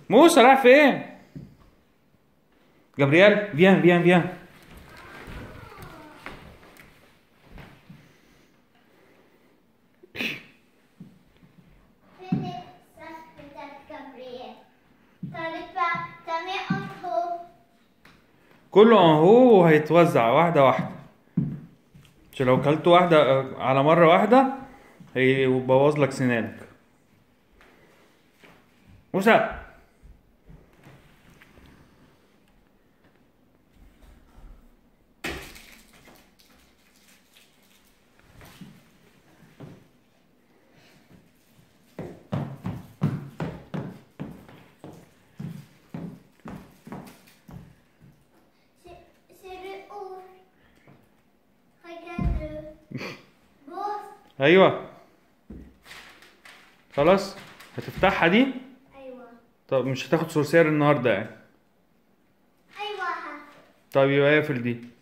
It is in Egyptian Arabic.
موسى رايح فين جابرييل فيان فيان فيان Fini, sakta Gabriel. Ta det bara, ta med om på. كله اهو هيتوزع واحده واحده عشان لو كلت واحده آه، على مره واحده هيبوظ لك سنانك موسى Ser, ser du ord? Regarde du. Båt. ايوه خلاص هتفتحها دي أيوة. طب مش هتاخد سورسير النهارده يعني أيوة. طب يبقى اقفل دي